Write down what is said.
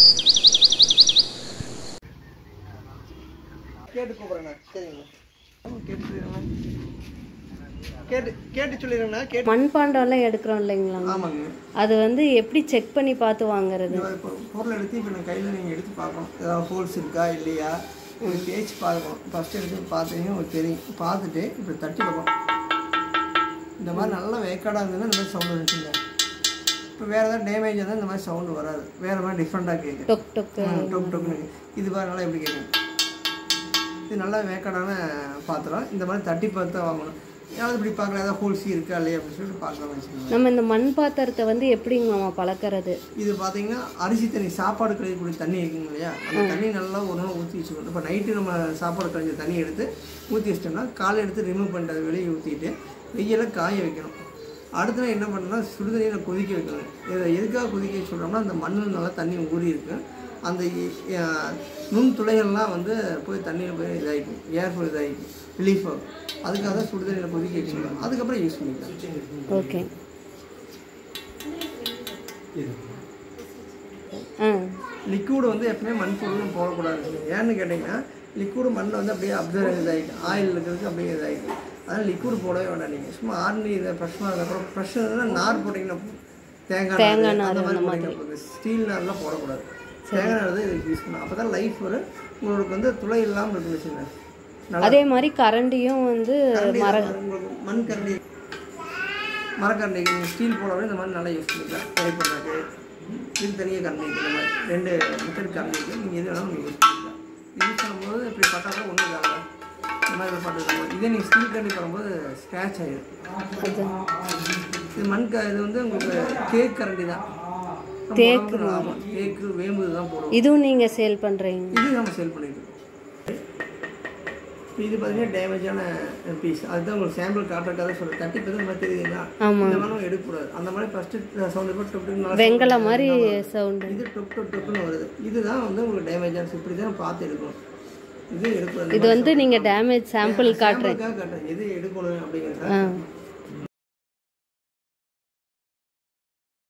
கேட்டு கூப்பிட்றேண்ணா சரிங்கண்ணா கேட்டு சொல்லிடுறேண்ணா கேட்டு கேட்டு சொல்லிடுறேண்ணா கேட்டு மண்பாண்டம்லாம் எடுக்கிறோம் இல்லைங்களா ஆமாங்க அது வந்து எப்படி செக் பண்ணி பார்த்து வாங்குறது இந்த இப்போ பொருள் எடுத்து இப்போ நான் கையில் நீங்கள் எடுத்து பார்க்கணும் ஏதாவது ஹோல்ஸ் இருக்கா இல்லையா ஒரு தேய்ச்சி பார்க்கணும் ஃபஸ்ட் எடுத்து பார்த்தீங்கன்னா உங்களுக்கு தெரியும் பார்த்துட்டு இப்படி தட்டி பார்க்கணும் இந்த மாதிரி நல்லா வேக்காடாக இருந்ததுன்னா இந்த மாதிரி சவுண்டு வந்துச்சுங்க இப்போ வேறு ஏதாவது டேமேஜ் இருந்தால் இந்த மாதிரி சவுண்டு வராது வேறு மாதிரி டிஃப்ரெண்ட்டாக கேட்கும் டொக் டொக்கு டொக் டொக்குன்னு இது பாரு நல்லா எப்படி கேட்கும் இது நல்லா வேக்காடான பாத்திரம் இந்த மாதிரி தட்டி பார்த்து தான் வாங்கணும் யாராவது இப்படி பார்க்கல ஏதாவது ஹோல்ஸ் இருக்கா இல்லையா அப்படின்னு சொல்லிட்டு பார்க்கலாம் வச்சுக்கோங்க நம்ம இந்த மண் பாத்திரத்தை வந்து எப்படிங்க மாமா பழக்கிறது இது பார்த்தீங்கன்னா அரிசி தண்ணி சாப்பாடு கழிக்கக்கூடிய தண்ணி இருக்குங்க இல்லையா அந்த தண்ணி நல்லா ஒரு நாள் ஊற்றி வச்சுக்கணும் இப்போ நைட்டு நம்ம சாப்பாடு கழிஞ்ச தண்ணி எடுத்து ஊற்றி வச்சிட்டோம்னா காலை எடுத்து ரிமூவ் பண்ணிட்டு அதை வெளியே ஊற்றிட்டு வெயில காய வைக்கணும் அடுத்து நான் என்ன பண்ணணும்னா சுடுதண்ணியில் கொதிக்க வைக்கணும் இதை எதுக்காக கொதிக்க வைக்க சொல்கிறோம்னா அந்த மண்ணில் நல்லா தண்ணி ஊறி இருக்கு அந்த இ- அஹ் நுண் துளைகள்லாம் வந்து போய் தண்ணியில் போய் இதாகிக்கும் ஏர் ஃப்ளோ இதாகிக்கும் ரிலீஃப் ஆகும் அதுக்காக தான் சுடுதண்ணியில் கொதிக்க வைக்க சொல்கிறோம் அதுக்கப்புறம் யூஸ் பண்ணிக்கலாம் ஓகே ஆ லிக்விடு வந்து எப்பவுமே மண் பொருளும் போடக்கூடாது ஏன்னு கேட்டிங்கன்னா லிக்விடு மண்ணில் வந்து அப்படியே அப்சர்வ் இதாகிக்கும் ஆயில் இருக்கிறதுக்கு அப்படியே இதாகிக்கும் அதனால் லிக்விடு போடவே வேண்டாம் நீங்கள் சும்மா ஆர்டினரி இதை ஃப்ரெஷ்மாக இருக்கிறப்ப ஃப்ரெஷ்ஷாக நார் போட்டிங்கன்னா போதும். தேங்காய் தேங்காய் நார் நார் அந்த மாதிரி போட்டிங்கன்னா போதும் ஸ்டீல் நார்லாம் போடக்கூடாது தேங்காய் நார் தான் இதுக்கு யூஸ் பண்ணணும் அப்போ தான் லைஃப் வரும் உங்களுக்கு வந்து துளை இல்லாமல் இருக்குன்னு வச்சுங்க நல்லா அதே மாதிரி கரண்டியும் வந்து கரண்டி மர தான் உங்களுக்கு மண் கரண்டி மரக்கரண்டி நீங்கள் ஸ்டீல் போடவே இந்த மாதிரி நல்லா யூஸ் பண்ணிக்கலாம் ட்ரை பண்ணாக்கு இது தனியாக கரண்டி இருக்குது இந்த மாதிரி ரெண்டு மெத்தட் கரண்டி இருக்குது நீங்கள் எது வேணாலும் நீங்கள் யூஸ் பண்ணிக்கலாம் இது யூஸ் பண்ணும்போது இப்படி பட்டாலும் ஒன்றும் இல்லாம இந்த மாதிரி ஒரு பட்டு இதே நீங்கள் ஸ்டீல் கரண்டி பண்ணும்போது ஸ்க்ராட்ச் ஆகிடும் இது மண் க இது வந்து உங்களுக்கு தேக்கு கரண்டி தான் தேக்கு ஆமாம் தேக்கு வேம்பு தான் போடுவோம் இதுவும் நீங்க சேல் பண்றீங்க இது நம்ம சேல் பண்ணிட்டு இருக்கோம் இப்போ இது பார்த்தீங்கன்னா டேமேஜான பீஸ் அதுதான் உங்களுக்கு சாம்பிள் காட்டுறதுக்காக சொல்ல தட்டி பார்த்து இந்த மாதிரி தெரியுதுங்களா ஆமா. இந்த மாதிரி நம்ம எடுக்கக்கூடாது அந்த மாதிரி ஃபஸ்ட்டு சவுண்ட் போட்டு டொப் டொப்னு நல்லா வெங்கல sound மாதிரி வரும். சவுண்டு இது டொப் டொப் டொப்னு வருது இதுதான் வந்து உங்களுக்கு டேமேஜான இப்படி தான் பார்த்து எடுக்கணும் இது எடுக்கக்கூடாது இது வந்து நீங்க டேமேஜ் சாம்பிள் காட்டுறேன் சாம்பிளுக்காக காட்டுறேன் எது எடுக்கணும் அப்படிங்கிறத ஆ